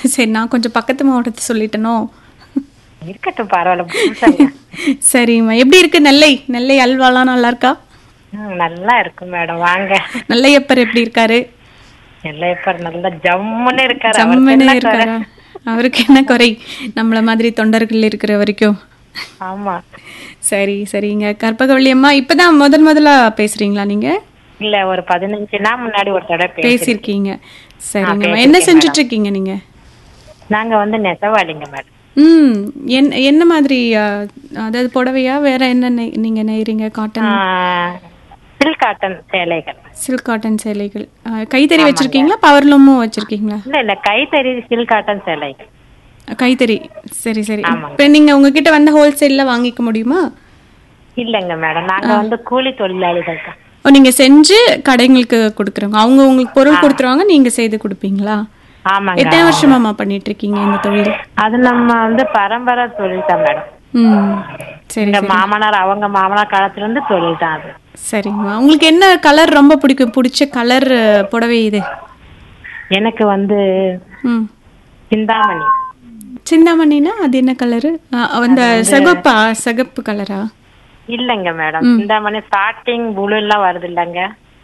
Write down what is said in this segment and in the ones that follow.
சரி நான் கொஞ்சம் பக்கத்து மாவட்டத்தை சொல்லிட்டேனோ இருக்கட்டும் பரவாயில்ல புதுசாங்க. சரிம்மா எப்படி இருக்கு நெல்லை நெல்லை அல்வாலாம் நல்லா இருக்கா ம், நல்லா இருக்கு மேடம் வாங்க நெல்லையப்பர் எப்படி இருக்காரு நெல்லையப்பர் நல்லா ஜம்முன்னு இருக்காரு அவருக்கு ஜம்முன்னு என்ன குறை? இருக்காரா அவருக்கு என்ன குறை நம்மள மாதிரி தொண்டர்கள் இருக்கிற வரைக்கும் ஆமா சரி சரிங்க கற்பகவள்ளி அம்மா இப்பதான் முதல் முதலா பேசுறீங்களா நீங்க இல்ல ஒரு பதினஞ்சு நாள் முன்னாடி ஒரு தடவை பேசி பேசியிருக்கீங்க சரிங்கம்மா என்ன செஞ்சுட்டு இருக்கீங்க நீங்க நாங்க வந்து நெசவாளிங்க மேடம் ம் என் என்ன மாதிரி ஆ, அதாவது புடவையா வேற என்ன நெய்- நீங்க நெய்றீங்க காட்டன் சில்க் காட்டன் சேலைகள் சில்க் காட்டன் சேலைகள் ஆ, கைத்தறி வச்சிருக்கீங்களா பவர்லூமும் வச்சிருக்கீங்களா இல்ல இல்ல கைத்தறி சில்க் காட்டன் சேலைகள் கைத்தறி சரி சரி ஆமாங்க. இப்போ நீங்க உங்ககிட்ட வந்து ஹோல்சேல்ல வாங்கிக்க முடியுமா இல்லங்க மேடம் நாங்க வந்து கூலி தொழிலாளிகள் தான் ஓ நீங்க செஞ்சு கடைங்களுக்கு கொடுக்குறவங்க அவங்க உங்களுக்கு பொருள் கொடுத்துருவாங்க நீங்க செய்து கொடுப்பீங்களா ஆமாங்க எத்தனை வருஷமாமா பண்ணிட்டு இருக்கீங்க இந்த தொழில் அது நம்ம வந்து பரம்பரை தொழில் தான் மேடம் ம் சரி எங்க மாமனார் அவங்க மாமனார் காலத்துல இருந்து தொழில் தான் அது சரிங்கம்மா உங்களுக்கு என்ன கலர் ரொம்ப பிடிக்கும் பிடிச்ச கலர் புடவை இது எனக்கு வந்து ம் சிந்தாமணி சிந்தாமணினா அது என்ன கலரு அந்த சிகப்பா சிகப்பு கலரா இல்லைங்க மேடம் சிந்தாமணி ஸ்டார்டிங் புழு எல்லாம் வருது இல்லைங்க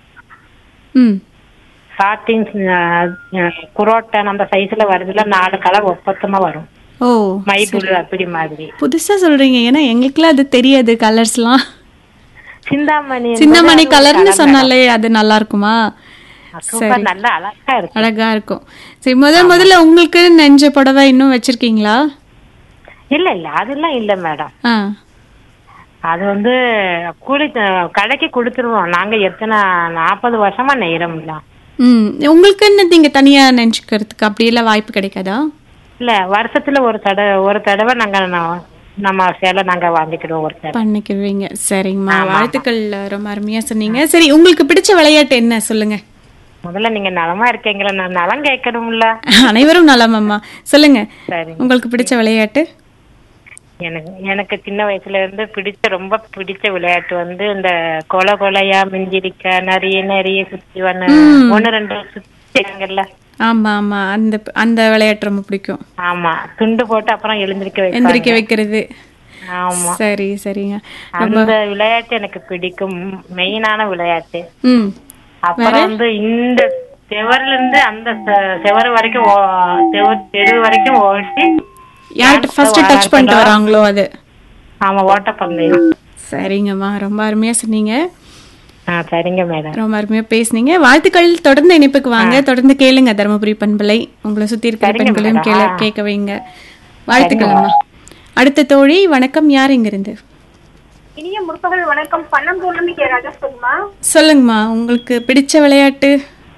ம் ஸ்டார்டிங் குரோட்டன் அந்த சைஸ்ல வருதுல நாலு கலர் ஒப்பத்தமா வரும் ஓ மை புழு அப்படி மாதிரி புதுசா சொல்றீங்க ஏன்னா எங்களுக்குலாம் அது தெரியாது கலர்ஸ்லாம் சிந்தாமணி என்பது சிந்தாமணி அது ஒரு கலர்னு colour சொன்னாலே அது நல்லா இருக்குமா madam. சூப்பர் நல்ல அழகா இருக்கு அழகா இருக்கும் சரி முதல் முதல்ல உங்களுக்கு நெஞ்ச புடவை இன்னும் வச்சிருக்கீங்களா இல்ல இல்ல அதெல்லாம் இல்ல மேடம் ஆ அது வந்து கூலி த- கடைக்கு கொடுத்துருவோம் நாங்க எத்தனை நாற்பது வருஷமா நெய்யறோம்ல ம் உங்களுக்குன்னு நீங்க தனியா நினைச்சுக்கிறதுக்கு அப்படியெல்லாம் வாய்ப்பு கிடைக்காதா இல்ல வருஷத்துல ஒரு தடவை ஒரு தடவை நாங்க ந- நம்ம சேலை நாங்க வாங்கிக்கிடுவோம் ஒரு சேலை பண்ணிக்கிடுவீங்க சரிங்கம்மா வாழ்த்துக்கள் ரொம்ப அருமையா சொன்னீங்க சரி உங்களுக்கு பிடிச்ச விளையாட்டு என்ன சொல்லுங்க முதல்ல நீங்க நலமா இருக்கீங்களா நான் நலம் கேட்கணும்ல அனைவரும் நலமம்மா சொல்லுங்க சரி உங்களுக்கு பிடிச்ச விளையாட்டு எனக்கு எனக்கு சின்ன வயசுல இருந்து பிடிச்ச ரொம்ப பிடிச்ச விளையாட்டு வந்து இந்த கொலை கொலையா மிஞ்சிரிக்க நிறைய நிறைய சுத்தி ஒன்னு ஒன்னு ரெண்டு சுத்திங்கல்ல ஆமா ஆமா அந்த அந்த விளையாட்டு ரொம்ப பிடிக்கும் ஆமா துண்டு போட்டு அப்புறம் எழுந்திருக்க வைப்பாங்க எந்திரிக்க வைக்கிறது ஆமா சரி சரிங்க அந்த விளையாட்டு எனக்கு பிடிக்கும் மெயினான விளையாட்டு ம் அப்புறம் வந்து இந்த செவர்ல இருந்து அந்த செ- செவரு வரைக்கும் ஓ- செவர் தெரு வரைக்கும் ஓட்டி யார்கிட்ட ஃபர்ஸ்ட் டச் பண்ணிட்டு வராங்களோ அது ஆமா ஓட்டப்பந்தயம் சரிங்கம்மா ரொம்ப அருமையா சொன்னீங்க ஆ சரிங்க மேடம் ரொம்ப அருமையா பேசுனீங்க வாழ்த்துக்கள் தொடர்ந்து இணைப்புக்கு வாங்க தொடர்ந்து கேளுங்க தருமபுரி பண்பலை உங்களை சுத்தி இருக்கிற பெண்களையும் கேள கேட்க வைங்க வாழ்த்துக்கள் அம்மா அடுத்த தோழி வணக்கம் யார் இங்க இருந்து இனிய முற்பகல் வணக்கம் பன்னம்பூர்ணமி கே ராஜா சொல்லுமா சொல்லுங்கம்மா உங்களுக்கு பிடிச்ச விளையாட்டு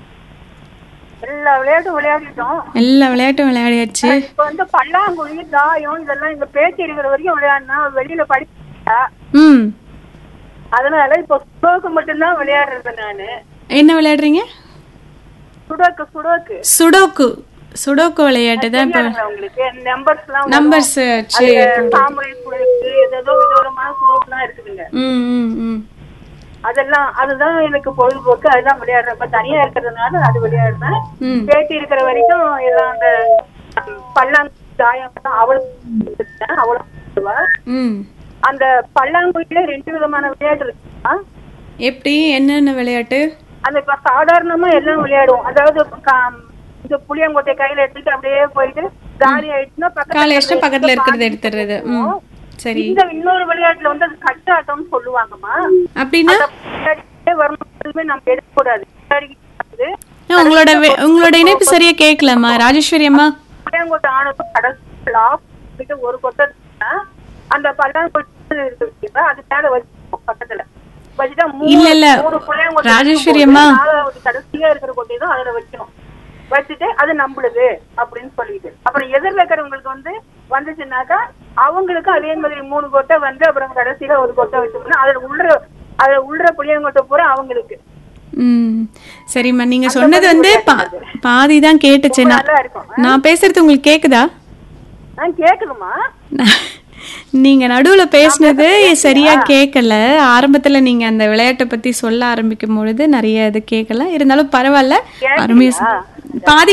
எல்லா விளையாட்டும் விளையாடிட்டோம் எல்லா விளையாட்டும் விளையாடியாச்சு இப்ப வந்து பல்லாங்குழி தாயம் இதெல்லாம் இந்த பேச்சு இருக்கிற வரைக்கும் விளையாடினா வெளியில படிச்சா ம் அதனால இப்ப சுடோக்கு மட்டும்தான் விளையாடுறது நானு என்ன விளையாடுறீங்க சுடோக்கு சுடோக்கு சுடோக்கு சுடோக்கு விளையாட்டு தான் இப்போ தெரியாதுங்களா உங்களுக்கு நம்பர்ஸ் எல்லாம் நம்பர்ஸ் சாமுரை குழுக்கு ஏதோ விதவிதமான சுடோக்குலாம் இருக்குதுங்க ம் ம் ம் அதெல்லாம் அதுதான் எனக்கு பொழுதுபோக்கு அதுதான் விளையாடுறேன் இப்ப தனியா இருக்கிறதுனால அது விளையாடுறேன் ம் பேட்டி இருக்கிற வரைக்கும் எல்லாம் அந்த பல்லாங்கு தாயம் அவளும் அவளும் ம் அந்த பல்லாங்குழியில ரெண்டு விதமான விளையாட்டு இருக்குமா எப்படி என்னென்ன விளையாட்டு அந்த இப்ப சாதாரணமா எல்லாம் விளையாடுவோம் அதாவது கா- இந்த புளியங்கொட்டை கையில எடுத்துட்டு அப்படியே போயிட்டு காலி ஆயிடுச்சுன்னா பக்கத்துல காலை இஷ்டம் பக்கத்துல இருக்கிறத எடுத்துறது ம் சரி இந்த இன்னொரு விளையாட்டுல வந்து அது கட்டாட்டம்னு சொல்லுவாங்கம்மா அப்படின்னா விளையாடிட்டே வரணும் எதுவுமே நம்ம எடுக்கக்கூடாது விளையாடிக்கிட்டு ஆ, உங்களோட வே- உங்களோட இணைப்பு சரியா கேட்கலம்மா ராஜேஸ்வரி அம்மா புளியங்கொட்டை ஆனதும் கடைசி லாஸ்ட் கிட்ட ஒரு கொட்டை இருக்குன்னா, அந்த பல்லாங்குழி இருக்கு பார்த்தீங்களா, அது மேல வச்சுப்போம் பக்கத்துல வச்சுட்டா மூணு- இல்ல, இல்ல. மூணு புளியங்கொட்டை ராஜேஸ்வரி இருக்கும்போது அம்மா. நாலாவது கடைசியா இருக்கிற கொட்டையை தான் அதுல வைக்கணும் வச்சுட்டு அது நம்மளுது அப்படின்னு சொல்லிட்டு அப்புறம் எதிரில் இருக்கிறவங்களுக்கு வந்து வந்துச்சுன்னாக்கா அவங்களுக்கு அதே மாதிரி மூணு கொட்டை வந்து அப்புறம் கடைசியில ஒரு கொட்டை வச்சோம்னா அதுல உள்ள அதுல உள்ள புளியங்கொட்டை பூரா அவங்களுக்கு ம் சரிம்மா நீங்க சொன்னது வந்து பா- பாதி தான் கேட்டுச்சு நான் நல்லா இருக்கும் நான் பேசுறது உங்களுக்கு கேக்குதா ஆ கேக்குதுமா நீங்க நடுவுல பேசுனது சரியா கேட்கல ஆரம்பத்துல நீங்க அந்த விளையாட்டை பத்தி சொல்ல ஆரம்பிக்கும் பொழுது நிறைய இது கேட்கல இருந்தாலும் பரவாயில்ல அருமையா சொ- பாதி